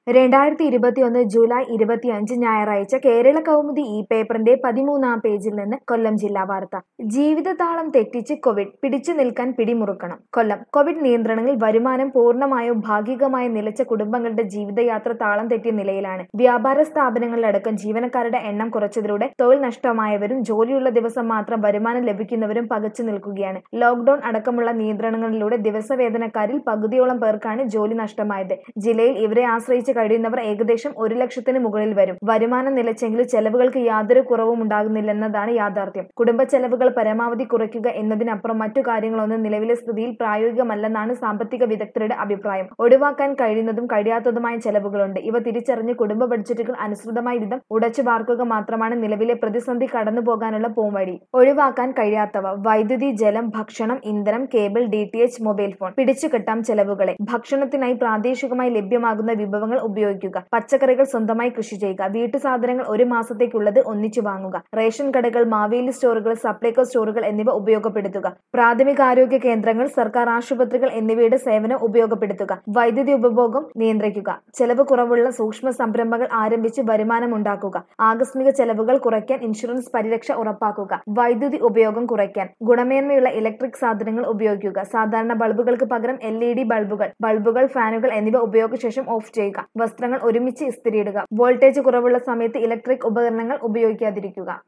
രണ്ടായിരത്തി ഇരുപത്തിയൊന്ന് ജൂലൈ ഇരുപത്തിയഞ്ച് ഞായറാഴ്ച കേരള കൗമുദി ഈ പേപ്പറിന്റെ പതിമൂന്നാം പേജിൽ നിന്ന് കൊല്ലം ജില്ലാ വാർത്ത ജീവിതതാളം തെറ്റിച്ച് കോവിഡ് പിടിച്ചു നിൽക്കാൻ പിടിമുറുക്കണം കൊല്ലം കോവിഡ് നിയന്ത്രണങ്ങളിൽ വരുമാനം പൂർണ്ണമായോ ഭാഗികമായോ നിലച്ച കുടുംബങ്ങളുടെ ജീവിതയാത്ര താളം തെറ്റിയ നിലയിലാണ് വ്യാപാര സ്ഥാപനങ്ങളിലടക്കം ജീവനക്കാരുടെ എണ്ണം കുറച്ചതിലൂടെ തൊഴിൽ നഷ്ടമായവരും ജോലിയുള്ള ദിവസം മാത്രം വരുമാനം ലഭിക്കുന്നവരും പകച്ചു നിൽക്കുകയാണ് ലോക്ഡൌൺ അടക്കമുള്ള നിയന്ത്രണങ്ങളിലൂടെ ദിവസവേതനക്കാരിൽ പകുതിയോളം പേർക്കാണ് ജോലി നഷ്ടമായത് ജില്ലയിൽ ഇവരെ ആശ്രയിച്ച് കഴിയുന്നവർ ഏകദേശം ഒരു ലക്ഷത്തിന് മുകളിൽ വരും വരുമാനം നിലച്ചെങ്കിലും ചെലവുകൾക്ക് യാതൊരു കുറവും ഉണ്ടാകുന്നില്ലെന്നതാണ് യാഥാർത്ഥ്യം കുടുംബ ചെലവുകൾ പരമാവധി കുറയ്ക്കുക എന്നതിനപ്പുറം മറ്റു കാര്യങ്ങളൊന്നും നിലവിലെ സ്ഥിതിയിൽ പ്രായോഗികമല്ലെന്നാണ് സാമ്പത്തിക വിദഗ്ധരുടെ അഭിപ്രായം ഒഴിവാക്കാൻ കഴിയുന്നതും കഴിയാത്തതുമായ ചെലവുകളുണ്ട് ഇവ തിരിച്ചറിഞ്ഞ് കുടുംബ ബഡ്ജറ്റുകൾ അനുസൃതമായ വിധം ഉടച്ചു വാർക്കുക മാത്രമാണ് നിലവിലെ പ്രതിസന്ധി കടന്നു പോകാനുള്ള പോംവഴി ഒഴിവാക്കാൻ കഴിയാത്തവ വൈദ്യുതി ജലം ഭക്ഷണം ഇന്ധനം cable D T H mobile phone പിടിച്ചുകെട്ടാം ചെലവുകളെ ഭക്ഷണത്തിനായി പ്രാദേശികമായി ലഭ്യമാകുന്ന വിഭവങ്ങൾ ഉപയോഗിക്കുക പച്ചക്കറികൾ സ്വന്തമായി കൃഷി ചെയ്യുക വീട്ടുസാധനങ്ങൾ ഒരു മാസത്തേക്കുള്ളത് ഒന്നിച്ചു വാങ്ങുക റേഷൻ കടകൾ മാവേലി സ്റ്റോറുകൾ സപ്ലൈകോ സ്റ്റോറുകൾ എന്നിവ ഉപയോഗപ്പെടുത്തുക പ്രാഥമികാരോഗ്യ കേന്ദ്രങ്ങൾ സർക്കാർ ആശുപത്രികൾ എന്നിവയുടെ സേവനം ഉപയോഗപ്പെടുത്തുക വൈദ്യുതി ഉപഭോഗം നിയന്ത്രിക്കുക ചെലവ് കുറവുള്ള സൂക്ഷ്മ സംരംഭങ്ങൾ ആരംഭിച്ച് വരുമാനമുണ്ടാക്കുക ആകസ്മിക ചെലവുകൾ കുറയ്ക്കാൻ ഇൻഷുറൻസ് പരിരക്ഷ ഉറപ്പാക്കുക വൈദ്യുതി ഉപയോഗം കുറയ്ക്കാൻ ഗുണമേന്മയുള്ള ഇലക്ട്രിക് സാധനങ്ങൾ ഉപയോഗിക്കുക സാധാരണ ബൾബുകൾക്ക് പകരം എൽ ഇ ഡി ബൾബുകൾ ബൾബുകൾ ഫാനുകൾ എന്നിവ ഉപയോഗശേഷം ഓഫ് ചെയ്യുക വസ്ത്രങ്ങൾ ഒരുമിച്ച് ഇസ്തിരിയിടുക വോൾട്ടേജ് കുറവുള്ള സമയത്ത് ഇലക്ട്രിക് ഉപകരണങ്ങൾ ഉപയോഗിക്കാതിരിക്കുക